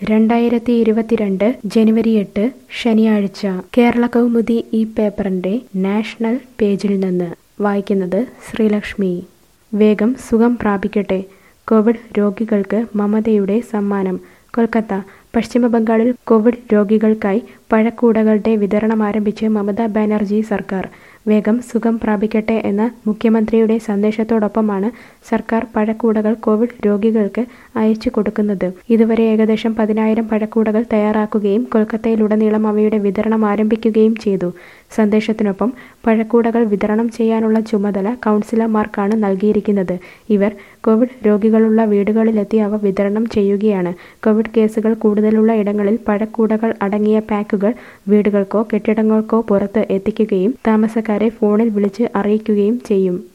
രണ്ടായിരത്തി ഇരുപത്തിരണ്ട് ജനുവരി എട്ട് ശനിയാഴ്ച കേരള കൗമുദി ഈ പേപ്പറിന്റെ നാഷണൽ പേജിൽ നിന്ന് വായിക്കുന്നത് ശ്രീലക്ഷ്മി വേഗം സുഖം പ്രാപിക്കട്ടെ കോവിഡ് രോഗികൾക്ക് മമതയുടെ സമ്മാനം കൊൽക്കത്ത പശ്ചിമ ബംഗാളിൽ കോവിഡ് രോഗികൾക്കായി പഴക്കൂടകളുടെ വിതരണം ആരംഭിച്ച് മമതാ ബാനർജി സർക്കാർ വേഗം സുഖം പ്രാപിക്കട്ടെ എന്ന മുഖ്യമന്ത്രിയുടെ സന്ദേശത്തോടൊപ്പമാണ് സർക്കാർ പഴക്കൂടകൾ കോവിഡ് രോഗികൾക്ക് അയച്ചു കൊടുക്കുന്നത് ഇതുവരെ ഏകദേശം പതിനായിരം പഴക്കൂടകൾ തയ്യാറാക്കുകയും കൊൽക്കത്തയിലുടനീളം അവയുടെ വിതരണം ആരംഭിക്കുകയും ചെയ്തു സന്ദേശത്തിനൊപ്പം പഴക്കൂടകൾ വിതരണം ചെയ്യാനുള്ള ചുമതല കൗൺസിലർമാർക്കാണ് നൽകിയിരിക്കുന്നത് ഇവർ കോവിഡ് രോഗികളുള്ള വീടുകളിലെത്തി അവ വിതരണം ചെയ്യുകയാണ് കോവിഡ് കേസുകൾ കൂടുതലുള്ള ഇടങ്ങളിൽ പഴക്കൂടകൾ അടങ്ങിയ പാക്കുകൾ വീടുകൾക്കോ കെട്ടിടങ്ങൾക്കോ പുറത്ത് എത്തിക്കുകയും താമസക്കാരെ ഫോണിൽ വിളിച്ച് അറിയിക്കുകയും ചെയ്യും